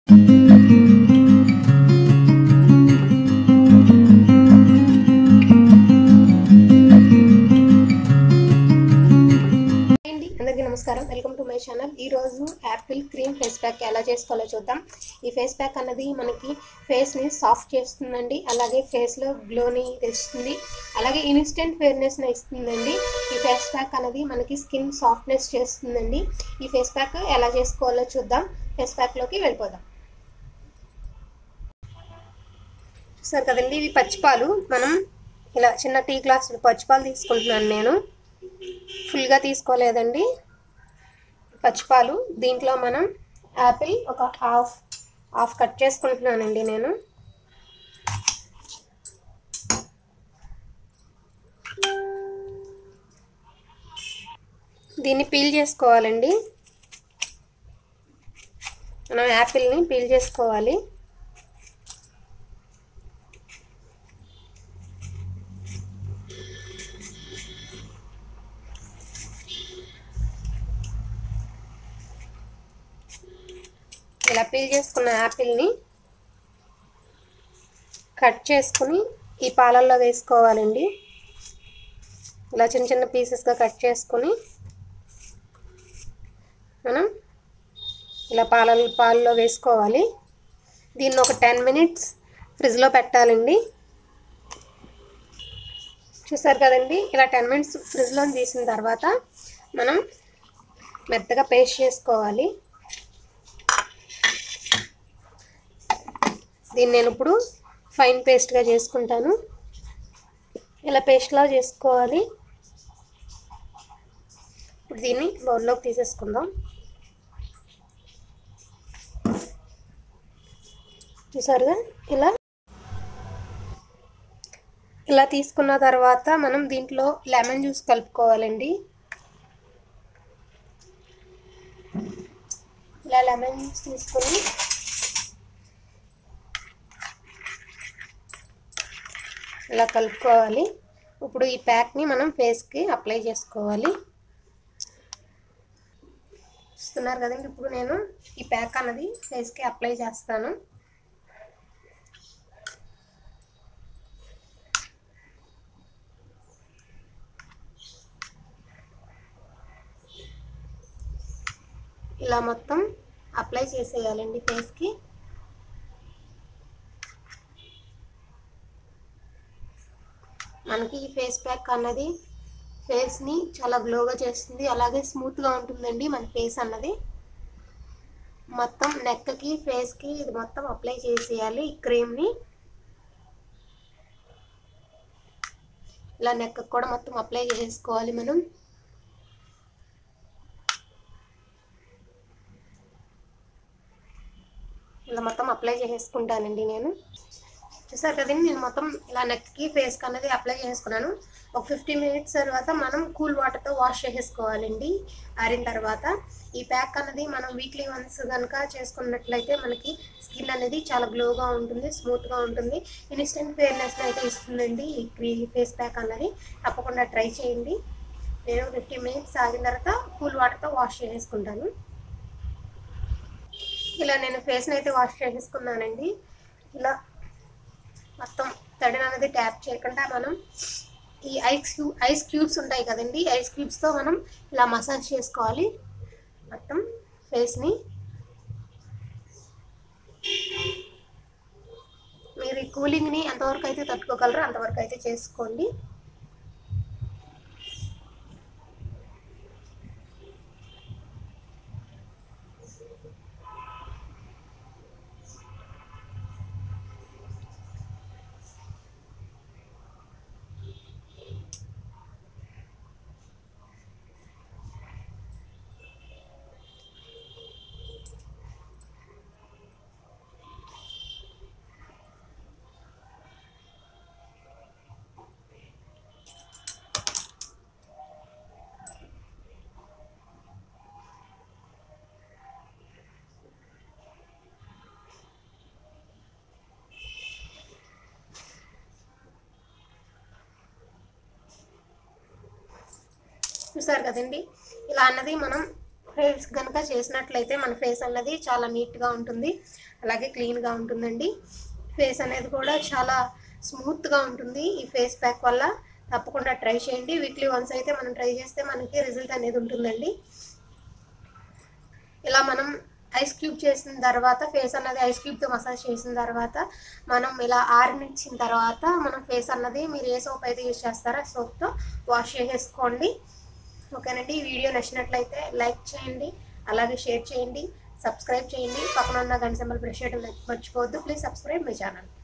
అండి అందరికీ నమస్కారం వెల్కమ్ టు మై ఛానల్ ఈరోజు యాపిల్ క్రీమ్ ఫేస్ ప్యాక్ ఎలా చేసుకోవాలో చూద్దాం ఈ ఫేస్ ప్యాక్ అన్నది మనకి ఫేస్ని సాఫ్ట్ చేస్తుందండి అలాగే ఫేస్లో గ్లోని తెస్తుంది అలాగే ఇన్స్టెంట్ ఫేర్నెస్ని ఇస్తుందండి ఈ ఫేస్ ప్యాక్ అనేది మనకి స్కిన్ సాఫ్ట్నెస్ చేస్తుందండి ఈ ఫేస్ ప్యాక్ ఎలా చేసుకోవాలో చూద్దాం ఫేస్ ప్యాక్లోకి వెళ్ళిపోదాం చూసారు కదండి ఇవి పచ్చిపాలు మనం ఇలా చిన్న టీ గ్లాస్ పచ్చిపాలు తీసుకుంటున్నాను నేను ఫుల్గా తీసుకోలేదండి పచ్చిపాలు దీంట్లో మనం యాపిల్ ఒక హాఫ్ హాఫ్ కట్ చేసుకుంటున్నానండి నేను దీన్ని పీల్ చేసుకోవాలండి మనం యాపిల్ని పీల్ చేసుకోవాలి ఇలా పీల్ చేసుకున్న యాపిల్ని కట్ చేసుకుని ఈ పాలల్లో వేసుకోవాలండి ఇలా చిన్న చిన్న పీసెస్గా కట్ చేసుకుని మనం ఇలా పాల పాలలో వేసుకోవాలి దీన్ని ఒక టెన్ మినిట్స్ ఫ్రిడ్జ్లో పెట్టాలండి చూసారు కదండి ఇలా టెన్ మినిట్స్ ఫ్రిడ్జ్లో తీసిన తర్వాత మనం మెత్తగా పేస్ట్ చేసుకోవాలి దీన్ని నేను ఇప్పుడు ఫైన్ పేస్ట్గా చేసుకుంటాను ఇలా పేస్ట్లా చేసుకోవాలి ఇప్పుడు దీన్ని బౌల్లోకి తీసేసుకుందాం చూసారుగా ఇలా ఇలా తీసుకున్న తర్వాత మనం దీంట్లో లెమన్ జ్యూస్ కలుపుకోవాలండి ఇలా లెమన్ జ్యూస్ తీసుకొని ఇలా కలుపుకోవాలి ఇప్పుడు ఈ ప్యాక్ని మనం ఫేస్కి అప్లై చేసుకోవాలి చూస్తున్నారు కదండి ఇప్పుడు నేను ఈ ప్యాక్ అన్నది ఫేస్కి అప్లై చేస్తాను ఇలా మొత్తం అప్లై చేసేయాలండి ఫేస్కి మనకి ఈ ఫేస్ ప్యాక్ అన్నది ఫేస్ని చాలా గ్లోగా చేస్తుంది అలాగే స్మూత్గా ఉంటుందండి మన ఫేస్ అన్నది మొత్తం నెక్కి ఫేస్కి ఇది మొత్తం అప్లై చేసేయాలి ఈ క్రీమ్ని ఇలా నెక్ కూడా మొత్తం అప్లై చేసుకోవాలి మనం ఇలా మొత్తం అప్లై చేసుకుంటానండి నేను చూసారు కదండి నేను మొత్తం ఇలా నెక్కి ఫేస్కి అనేది అప్లై చేసుకున్నాను ఒక ఫిఫ్టీ మినిట్స్ తర్వాత మనం కూల్ వాటర్తో వాష్ చేసేసుకోవాలండి ఆరిన తర్వాత ఈ ప్యాక్ అనేది మనం వీక్లీ వన్స్ కనుక చేసుకున్నట్లయితే మనకి స్కిన్ అనేది చాలా గ్లోగా ఉంటుంది స్మూత్గా ఉంటుంది ఇన్స్టెంట్ ఫేర్నెస్ అయితే ఇస్తుందండి ఈ ఫేస్ ప్యాక్ అన్నది తప్పకుండా ట్రై చేయండి నేను ఫిఫ్టీ మినిట్స్ ఆగిన తర్వాత కూల్ వాటర్తో వాష్ చేసేసుకుంటాను ఇలా నేను ఫేస్ని అయితే వాష్ చేసేసుకున్నానండి ఇలా మొత్తం తడిని అనేది ట్యాప్ చేయకుండా మనం ఈ ఐస్ క్యూ ఐస్ క్యూబ్స్ ఉంటాయి కదండి ఐస్ క్యూబ్స్తో మనం ఇలా మసాజ్ చేసుకోవాలి మొత్తం ఫేస్ని మీరు ఈ కూలింగ్ని ఎంతవరకు అయితే తట్టుకోగలరో అంతవరకు అయితే చేసుకోండి చూసారు కదండి ఇలా అన్నది మనం ఫేస్ కనుక చేసినట్లయితే మన ఫేస్ అన్నది చాలా నీట్గా ఉంటుంది అలాగే క్లీన్గా ఉంటుందండి ఫేస్ అనేది కూడా చాలా స్మూత్గా ఉంటుంది ఈ ఫేస్ ప్యాక్ వల్ల తప్పకుండా ట్రై చేయండి వీక్లీ వన్స్ అయితే మనం ట్రై చేస్తే మనకి రిజల్ట్ అనేది ఉంటుందండి ఇలా మనం ఐస్ క్యూబ్ చేసిన తర్వాత ఫేస్ అన్నది ఐస్ క్యూబ్తో మసాజ్ చేసిన తర్వాత మనం ఇలా ఆరనిచ్చిన తర్వాత మనం ఫేస్ అన్నది మీరు ఏ సోప్ అయితే యూజ్ చేస్తారో ఆ సోప్తో వాష్ చేసేసుకోండి ఓకేనండి ఈ వీడియో నచ్చినట్లయితే లైక్ చేయండి అలాగే షేర్ చేయండి సబ్స్క్రైబ్ చేయండి పక్కన ఉన్న గంట సింబల్ ప్రెస్ చేయడం మర్చిపోవద్దు ప్లీజ్ సబ్స్క్రైబ్ మై ఛానల్